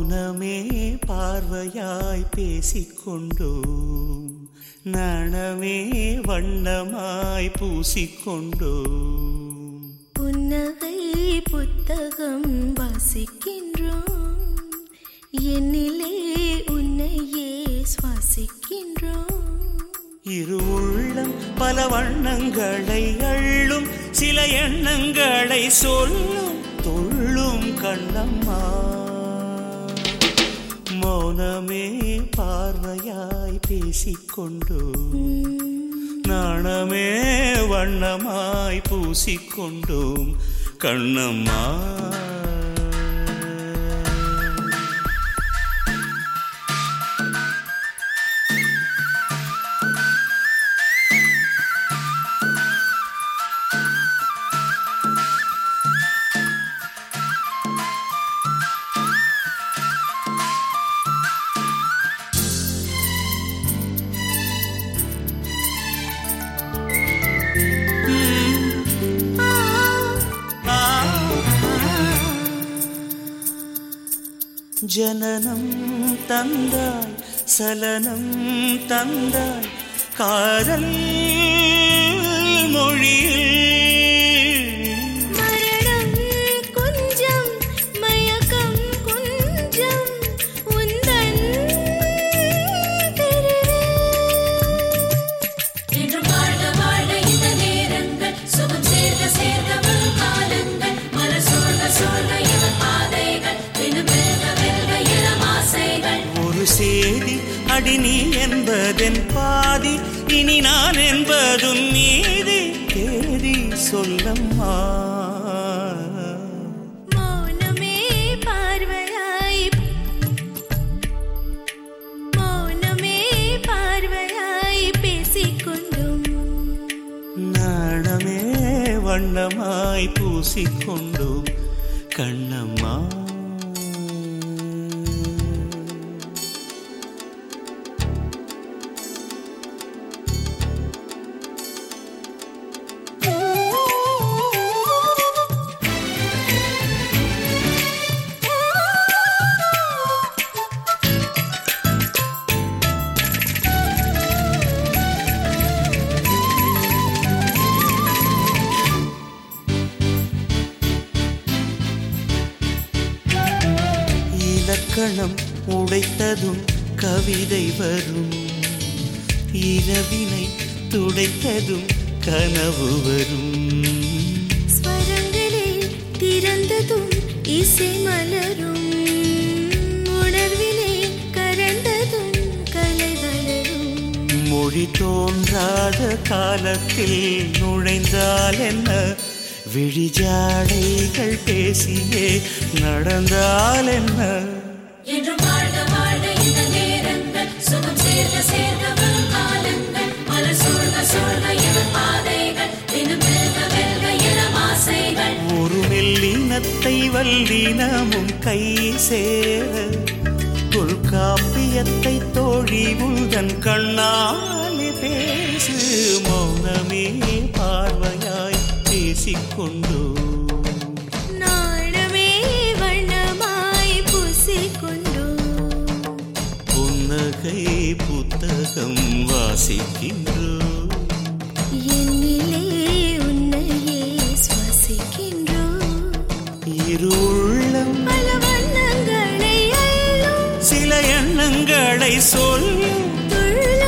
மௌனமே பார்வையாய் பேசிக்கொண்டோம் நனமே வண்ணமாய் பூசிக்கொண்டோம் புன்னகை புத்தகம் வாசிக்கின்றோம் என்னிலே உன்னையே சுவாசிக்கின்றோம் இரு உள்ளம் பல வண்ணங்களை அள்ளும் சில எண்ணங்களை சொல்லும் துள்ளும் கண்ணம்மா மௌனமே பார்வையாய் பேசிக்கொண்டோம் நாணமே வண்ணமாய் பூசிக்கொண்டோம் கண்ணம்மா ஜனனம் தந்தாய் சலனம் தந்தாய் காதல் மொழியில் மரணம் கொஞ்சம் மயக்கம் கொஞ்சம் உந்தன் இன்று வாழ வாழ இந்த நேரங்கள் சுகம் சேர்க்க சேர்க்க வரும் காலங்கள் மலர் சூழ்க சூழ்க இவன் பாதைகள் தினம் வெல்க வெல்க இளம் ஆசைகள் ஒரு சேதி அடி நீ என்பதென் பாதி இனி நான் என்பதும் நீதி தேதி சொல்லம்மா மௌனமே பார்வையாய் மௌனமே பார்வையாய் பேசிக்கொண்டும் நாணமே வண்ணமாய் பூசிக்கொண்டோம் கண்ணம்மா இலக்கணம் உடைத்ததும் கவிதை வரும் இரவினை துடைத்ததும் கனவு வரும் ஸ்வரங்களே திறந்ததும் இசை மலரும் உணர்விலே கரண்டதும் கலை வளரும் மொழி தோன்றாத காலத்தில் நுழைந்தால் என்ன விழிஜாடைகள் பேசியே நடந்தால் என்ன என்று வாழ்க வாழ இந்த நேரங்கள் சுகம் சேர்க்க சேர்க்க வரும் காலங்கள் மலர் சூழ்க சூழ்க இவன் பாதைகள் தினம் வெல்க வெல்க இளம் ஆசைகள் ஒரு மெல்லினத்தை வல்லினமும் கை சேர தொல்காப்பியத்தை தோழி உந்தன் கண்ணாலே பேசு மௌனமே பார்வையாய் பேசிக்கொண்டோ நாணமே வண்ணமாய் பூசிக்கொண்டோம் புன்னகை புத்தகம் வாசிக்கின்றோ என்னிலே உன்னையே சுவாசிக்கின்றோம் இருள்ளம் பல வண்ணங்களை அள்ளும் சில எண்ணங்களை சொல்லும் துள்ளும்